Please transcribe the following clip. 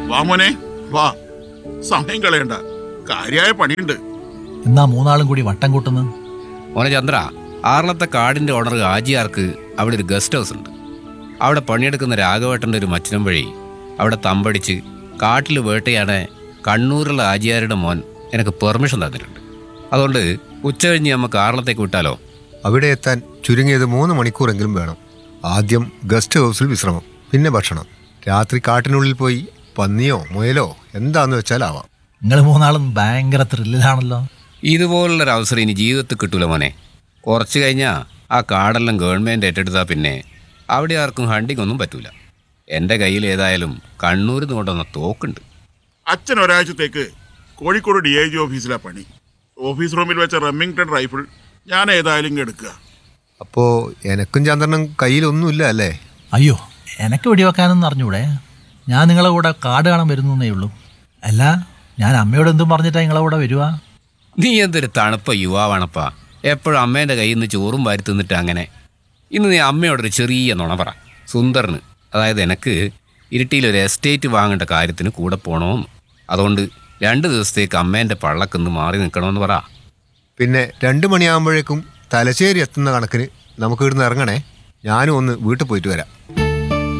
വാ മോനെ വാ സമയം കളയണ്ട കാര്യമായ പണിയുണ്ട് എന്നാ മൂന്നാളും കൂടി വട്ടം കൂട്ടുന്നു മോനെ ചന്ദ്ര ആറളത്തെ കാടിന്റെ ഓണർ ആജിയാർക്ക് അവിടെ ഒരു ഗസ്റ്റ് ഹൗസ് ഉണ്ട് അവിടെ പണിയെടുക്കുന്ന രാഘവേട്ടൻ്റെ ഒരു മച്ചിനം വഴി അവിടെ തമ്പടിച്ച് കാട്ടിൽ വേട്ടയാണ് കണ്ണൂരുള്ള ആജിയാരുടെ മോൻ എനിക്ക് പെർമിഷൻ തന്നിട്ടുണ്ട് അതുകൊണ്ട് ഉച്ച കഴിഞ്ഞ് നമുക്ക് ആറളത്തേക്ക് വിട്ടാലോ അവിടെ എത്താൻ ചുരുങ്ങിയത് മൂന്ന് മണിക്കൂറെങ്കിലും വേണം ആദ്യം ഗസ്റ്റ് ഹൗസിൽ വിശ്രമം പിന്നെ ഭക്ഷണം രാത്രി കാട്ടിനുള്ളിൽ പോയി പന്നിയോ മുയലോ എന്താന്ന് വെച്ചാൽ ആവാം നിങ്ങൾ മൂന്നാളും ഭയങ്കര ത്രില്ലിലാണല്ലോ ഇതുപോലുള്ളൊരു അവസരം ഇനി ജീവിതത്തിൽ കിട്ടൂല മോനെ കുറച്ച് കഴിഞ്ഞാൽ ആ കാടെല്ലാം ഗവൺമെൻറ് ഏറ്റെടുത്താൽ പിന്നെ അവിടെ ആർക്കും ഹണ്ടിങ് ഒന്നും പറ്റൂല എൻ്റെ കയ്യിൽ ഏതായാലും കണ്ണൂരിൽ നിന്ന് കൊണ്ടുവന്ന തോക്കുണ്ട് അച്ഛൻ ഒരാഴ്ചത്തേക്ക് കോഴിക്കോട് ഡി ഐ ജി ഓഫീസിലാ പണി ഓഫീസ് റൂമിൽ വെച്ച റെമ്മിങ്ടൺ റൈഫിൾ ഞാൻ ഏതായാലും ഇങ്ങ് എടുക്കുക അപ്പോ എനക്കും ചന്ദ്രനും കയ്യിലൊന്നുമില്ല അല്ലേ അയ്യോ എനക്ക് വെടിവെക്കാനൊന്നും അറിഞ്ഞൂടെ ഞാൻ നിങ്ങളെ കൂടെ കാട് കാണാൻ വരുന്നേ ഉള്ളൂ അല്ല ഞാൻ അമ്മയോട് എന്തും പറഞ്ഞിട്ടാ നിങ്ങളെ കൂടെ വരുവാ നീ എന്തൊരു തണുപ്പ യുവാവാണപ്പാ എപ്പോഴും അമ്മേൻ്റെ കയ്യിൽ നിന്ന് ചോറും വാരി തിന്നിട്ട് അങ്ങനെ ഇന്ന് നീ അമ്മയോടൊരു ചെറിയ നുണ പറ സുന്ദറിന് അതായത് എനിക്ക് ഇരിട്ടിയിൽ ഒരു എസ്റ്റേറ്റ് വാങ്ങേണ്ട കാര്യത്തിന് കൂടെ പോകണമെന്ന് അതുകൊണ്ട് രണ്ട് ദിവസത്തേക്ക് അമ്മേൻ്റെ പള്ളക്കുന്ന് മാറി നിൽക്കണമെന്ന് പറ പിന്നെ രണ്ട് മണിയാകുമ്പോഴേക്കും തലശ്ശേരി എത്തുന്ന കണക്കിന് നമുക്ക് ഇവിടുന്ന് ഇറങ്ങണേ ഞാനും ഒന്ന് വീട്ടിൽ പോയിട്ട് വരാം